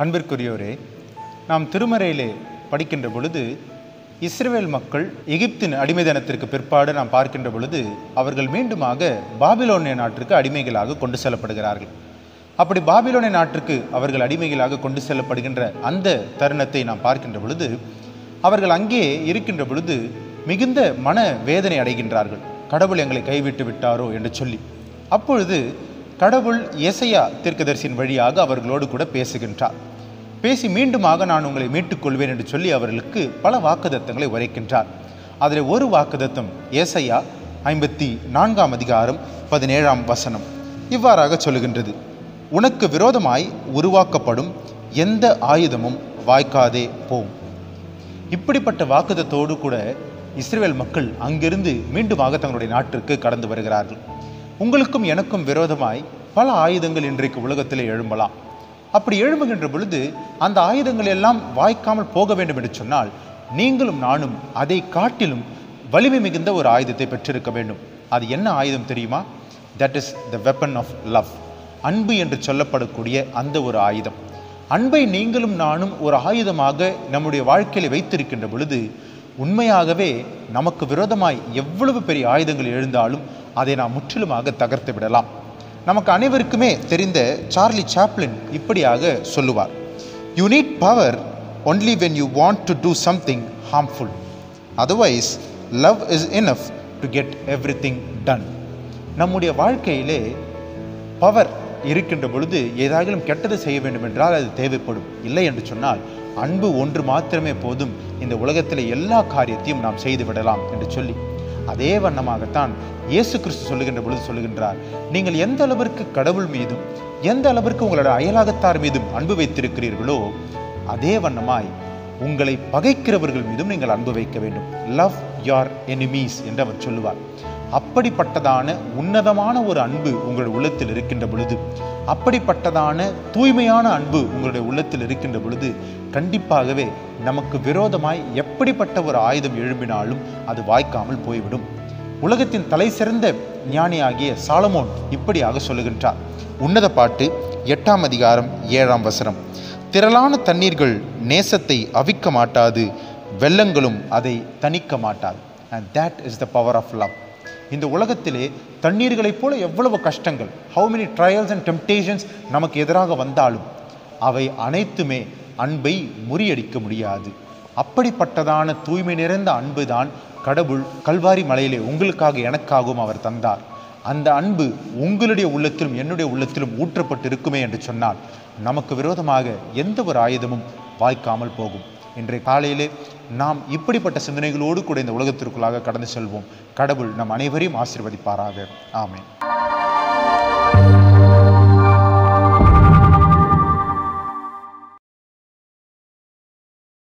அன்பிற்குரியோரே நாம் திருமறையிலே படிக்கின்ற பொழுது இஸ்ரவேல் மக்கள் எகிப்தின் அடிமைதனத்திற்கு பிற்பாடு நாம் பார்க்கின்ற பொழுது அவர்கள் மீண்டுமாக பாபிலோனிய நாட்டிற்கு அடிமைகளாக கொண்டு செல்லப்படுகிறார்கள் அப்படி பாபிலோனிய நாட்டிற்கு அவர்கள் அடிமைகளாக கொண்டு செல்லப்படுகின்ற அந்த தருணத்தை நாம் பார்க்கின்ற பொழுது அவர்கள் அங்கே இருக்கின்ற பொழுது மிகுந்த மன வேதனை அடைகின்றார்கள் கடவுள் எங்களை கைவிட்டு விட்டாரோ என்று சொல்லி அப்பொழுது கடவுள் எசையா தீர்க்கதரிசியின் வழியாக அவர்களோடு கூட பேசுகின்றார் பேசி மீண்டுமாக நான் உங்களை மீட்டுக் கொள்வேன் என்று சொல்லி அவர்களுக்கு பல வாக்குதத்தங்களை உரைக்கின்றார் அதில் ஒரு வாக்குதத்தம் ஏசையா ஐம்பத்தி நான்காம் அதிகாரம் பதினேழாம் வசனம் இவ்வாறாக சொல்லுகின்றது உனக்கு விரோதமாய் உருவாக்கப்படும் எந்த ஆயுதமும் வாய்க்காதே போம் இப்படிப்பட்ட வாக்குதத்தோடு கூட இஸ்ரேல் மக்கள் அங்கிருந்து மீண்டுமாக தங்களுடைய நாட்டிற்கு கடந்து வருகிறார்கள் உங்களுக்கும் எனக்கும் விரோதமாய் பல ஆயுதங்கள் இன்றைக்கு உலகத்திலே எழும்பலாம் அப்படி எழும்புகின்ற பொழுது அந்த ஆயுதங்கள் எல்லாம் வாய்க்காமல் போக வேண்டும் என்று சொன்னால் நீங்களும் நானும் அதை காட்டிலும் வலிமை மிகுந்த ஒரு ஆயுதத்தை பெற்றிருக்க வேண்டும் அது என்ன ஆயுதம் தெரியுமா that is the weapon of love அன்பு என்று சொல்லப்படக்கூடிய அந்த ஒரு ஆயுதம் அன்பை நீங்களும் நானும் ஒரு ஆயுதமாக நம்முடைய வாழ்க்கையில் வைத்திருக்கின்ற பொழுது உண்மையாகவே நமக்கு விரோதமாய் எவ்வளவு பெரிய ஆயுதங்கள் எழுந்தாலும் அதை நாம் முற்றிலுமாக தகர்த்து விடலாம் நமக்கு அனைவருக்குமே தெரிந்த சார்லி சாப்ளின் இப்படியாக சொல்லுவார் you need power only when you want to do something harmful otherwise love is enough to get everything done நம்முடைய வாழ்க்கையிலே பவர் இருக்கின்ற பொழுது ஏதாகிலும் கெட்டது செய்ய வேண்டும் என்றால் அது தேவைப்படும் இல்லை என்று சொன்னால் அன்பு ஒன்று மாத்திரமே போதும் இந்த உலகத்தில் எல்லா காரியத்தையும் நாம் செய்து விடலாம் என்று சொல்லி அதே வண்ணமாகத்தான் இயேசு கிறிஸ்து சொல்லுகின்ற பொழுது சொல்லுகின்றார் நீங்கள் எந்த அளவிற்கு கடவுள் மீதும் எந்த அளவிற்கு உங்களோட அயலாகத்தார் மீதும் அன்பு வைத்திருக்கிறீர்களோ அதே வண்ணமாய் உங்களை பகைக்கிறவர்கள் மீதும் நீங்கள் அன்பு வைக்க வேண்டும் லவ் யார் எனிமீஸ் என்று அவர் சொல்லுவார் அப்படிப்பட்டதான உன்னதமான ஒரு அன்பு உங்களுடைய உள்ளத்தில் இருக்கின்ற பொழுது அப்படிப்பட்டதான தூய்மையான அன்பு உங்களுடைய உள்ளத்தில் இருக்கின்ற பொழுது கண்டிப்பாகவே நமக்கு விரோதமாய் எப்படிப்பட்ட ஒரு ஆயுதம் எழும்பினாலும் அது வாய்க்காமல் போய்விடும் உலகத்தின் தலை சிறந்த ஞானியாகிய சாலமோன் இப்படியாக சொல்லுகின்றார் உன்னத பாட்டு எட்டாம் அதிகாரம் ஏழாம் வசனம் திரளான தண்ணீர்கள் நேசத்தை அவிக்க மாட்டாது வெள்ளங்களும் அதை தணிக்க மாட்டாது and that is the power of love இந்த உலகத்திலே தண்ணீர்களைப் போல எவ்வளவு கஷ்டங்கள் how many trials and temptations நமக்கு எதிராக வந்தாலும் அவை அனைத்துமே அன்பை முறியடிக்க முடியாது அப்படிப்பட்டதான தூய்மை நிறைந்த அன்பு தான் கடவுள் கல்வாரி மலையிலே உங்களுக்காக எனக்காகவும் அவர் தந்தார் அந்த அன்பு உங்களுடைய உள்ளத்திலும் என்னுடைய உள்ளத்திலும் ஊற்றப்பட்டு இருக்குமே என்று சொன்னால் நமக்கு விரோதமாக எந்த ஒரு ஆயுதமும் வாய்க்காமல் போகும் இன்றைய காலையிலே நாம் இப்படிப்பட்ட சிந்தனைகளோடு கூட இந்த உலகத்திற்குள்ளாக கடந்து செல்வோம் கடவுள் நம் அனைவரையும் ஆசீர்வதிப்பாராக ஆமென்